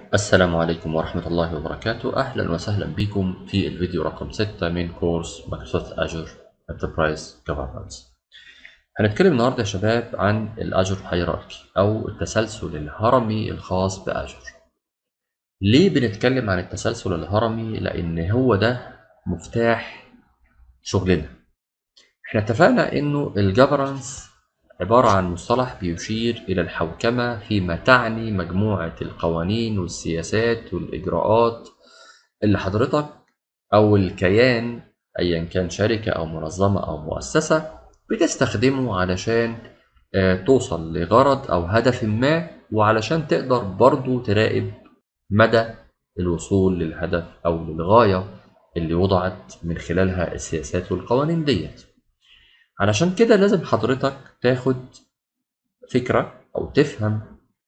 السلام عليكم ورحمة الله وبركاته أهلا وسهلا بكم في الفيديو رقم 6 من كورس مايكروسوفت أجور انتربرايز جفرنس هنتكلم النهاردة يا شباب عن الأجور هيراركي أو التسلسل الهرمي الخاص بأجور ليه بنتكلم عن التسلسل الهرمي لأن هو ده مفتاح شغلنا احنا اتفقنا انه الجفرنس عبارة عن مصطلح بيشير إلى الحوكمة فيما تعني مجموعة القوانين والسياسات والإجراءات اللي حضرتك أو الكيان أيا كان شركة أو منظمة أو مؤسسة بتستخدمه علشان آه، توصل لغرض أو هدف ما وعلشان تقدر برضو تراقب مدى الوصول للهدف أو للغاية اللي وضعت من خلالها السياسات والقوانين ديت علشان كده لازم حضرتك تاخد فكرة أو تفهم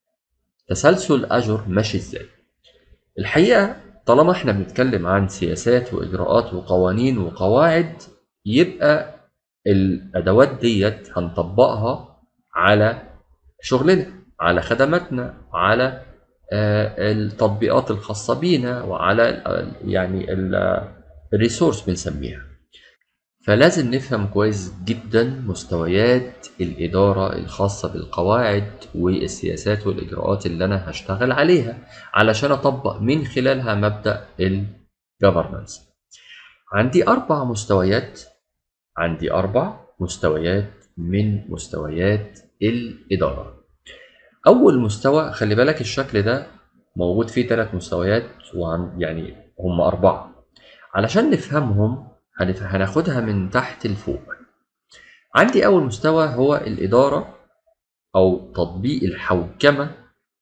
تسلسل أجر ماشي إزاي الحقيقة طالما احنا بنتكلم عن سياسات وإجراءات وقوانين وقواعد يبقى الأدوات ديت هنطبقها على شغلنا على خدماتنا على آه، التطبيقات الخاصة بينا وعلى ال- يعني الريسورس بنسميها فلازم نفهم كويس جدا مستويات الإدارة الخاصة بالقواعد والسياسات والإجراءات اللي أنا هشتغل عليها علشان أطبق من خلالها مبدأ الجفرنس عندي أربع مستويات عندي أربع مستويات من مستويات الإدارة أول مستوى خلي بالك الشكل ده موجود فيه ثلاث مستويات وعن يعني هم أربعة علشان نفهمهم هنف- هناخدها من تحت لفوق عندي أول مستوى هو الإدارة أو تطبيق الحوكمة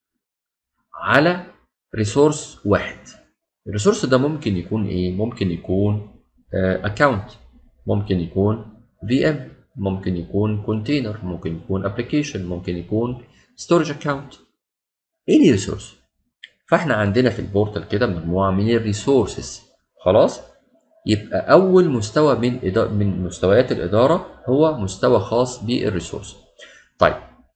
على ريسورس واحد الريسورس ده ممكن يكون إيه؟ ممكن يكون أكاونت ممكن يكون في ام ممكن يكون كونتينر ممكن يكون ابلكيشن ممكن يكون ستورج اكاونت اني ريسورس فاحنا عندنا في البورتال كده مجموعه من الريسورسز خلاص يبقى اول مستوى من إدارة من مستويات الاداره هو مستوى خاص بالريسورس طيب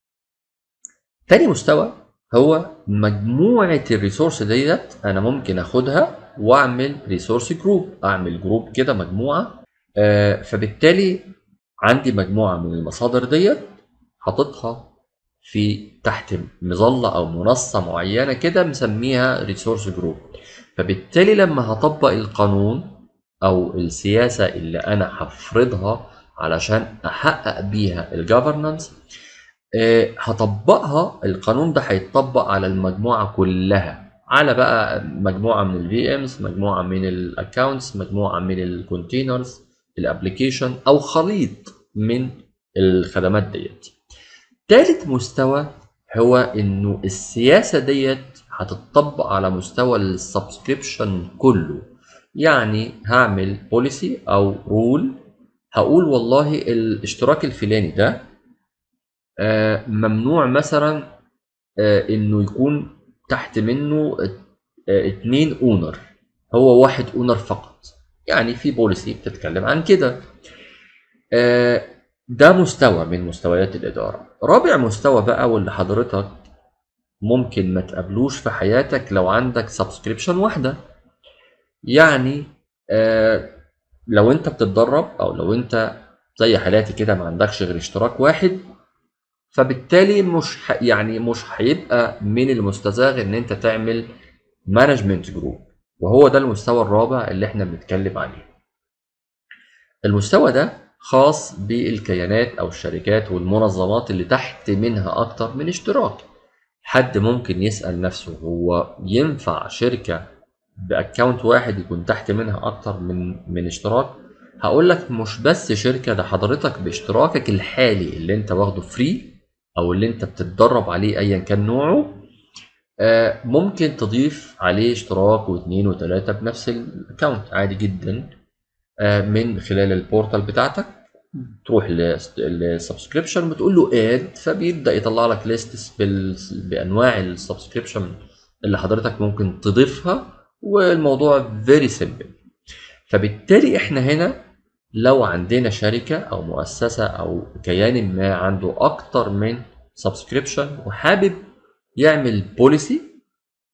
تاني مستوى هو مجموعه الريسورس ديت انا ممكن اخدها واعمل ريسورس جروب اعمل جروب كده مجموعه آه، فبالتالي عندي مجموعه من المصادر ديت حاططها في تحت مظله او منصه معينه كده مسميها ريسورس جروب فبالتالي لما هطبق القانون او السياسه اللي انا هفرضها علشان احقق بيها الجفرنس هطبقها القانون ده هيتطبق على المجموعه كلها على بقى مجموعه من الفي امز مجموعه من الاكونتس مجموعه من الكونتينرز الابلكيشن او خليط من الخدمات ديت تالت مستوى هو انه السياسه ديت هتطبق على مستوى السبسكريبشن كله يعني هعمل بوليسي او رول هقول والله الاشتراك الفلاني ده آه، ممنوع مثلا آه، انه يكون تحت منه ات- آه، اتنين اونر هو واحد اونر فقط يعني في بوليسي بتتكلم عن كده آه، ده مستوى من مستويات الإدارة رابع مستوى بقى واللي حضرتك ممكن ما تقابلوش في حياتك لو عندك سبسكريبشن واحدة يعني آه، لو انت بتتدرب او لو انت زي حالاتي كده ما عندكش غير اشتراك واحد فبالتالي مش ح... يعني مش هيبقى من المستساغ ان انت تعمل مانجمنت جروب وهو ده المستوى الرابع اللي احنا بنتكلم عليه المستوى ده خاص بالكيانات او الشركات والمنظمات اللي تحت منها اكتر من اشتراك حد ممكن يسأل نفسه هو ينفع شركة باكونت واحد يكون تحت منها اكتر من من اشتراك هقول لك مش بس شركة ده حضرتك باشتراكك الحالي اللي انت واخده فري او اللي انت بتتدرب عليه ايا كان نوعه آه، ممكن تضيف عليه اشتراك واثنين وثلاثة بنفس الاكونت عادي جدا آه، من خلال البورتال بتاعتك تروح للسبسكريبشن بتقول له اد فبيبدا يطلع لك ليست بانواع السبسكريبشن اللي حضرتك ممكن تضيفها والموضوع فيري سيمبل فبالتالي احنا هنا لو عندنا شركة أو مؤسسة أو كيان ما عنده أكتر من سبسكريبشن وحابب يعمل بوليسي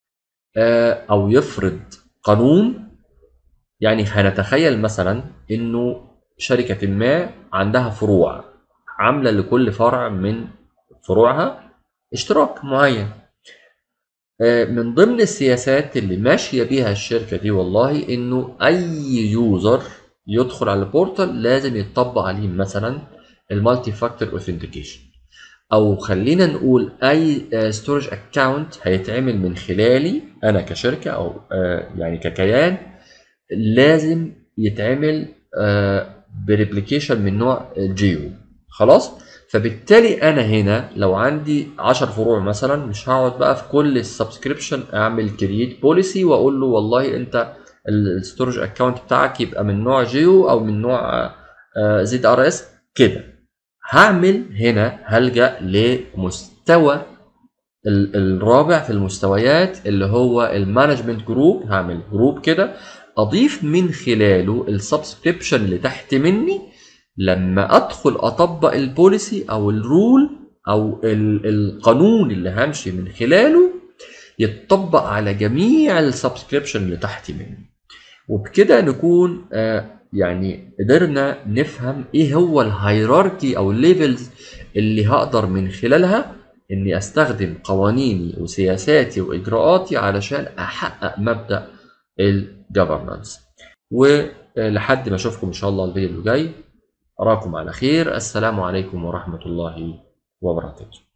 آه، او يفرض قانون يعني هنتخيل مثلا انه شركة ما عندها فروع عاملة لكل فرع من فروعها اشتراك معين آه، من ضمن السياسات اللي ماشية بيها الشركة دي والله انه اي يوزر يدخل على البورتال لازم يتطبق عليه مثلا المالتي فاكتور اوثنتيكيشن او خلينا نقول اي ستورج اكونت هيتعمل من خلالي انا كشركه او آه، يعني ككيان لازم يتعمل بريبليكيشن من نوع جيو خلاص فبالتالي انا هنا لو عندي 10 فروع مثلا مش هقعد بقى في كل السبسكريبشن اعمل كرييت بوليسي واقول له والله انت الستورج اكونت بتاعك يبقى من نوع جيو او من نوع زد ار اس كده هعمل هنا هلجا لمستوى ال- الرابع في المستويات اللي هو المانجمنت جروب هعمل جروب كده اضيف من خلاله السبسكريبشن اللي تحت مني لما ادخل اطبق البوليسي او الرول او ال- القانون اللي همشي من خلاله يتطبق على جميع السبسكريبشن اللي تحت مني وبكده نكون آه، يعني قدرنا نفهم ايه هو الهيراركي او الليفلز اللي هقدر من خلالها اني استخدم قوانيني وسياساتي واجراءاتي علشان احقق مبدا الجفرنانس ولحد ما اشوفكم ان شاء الله الفيديو اللي جاي اراكم على خير السلام عليكم ورحمه الله وبركاته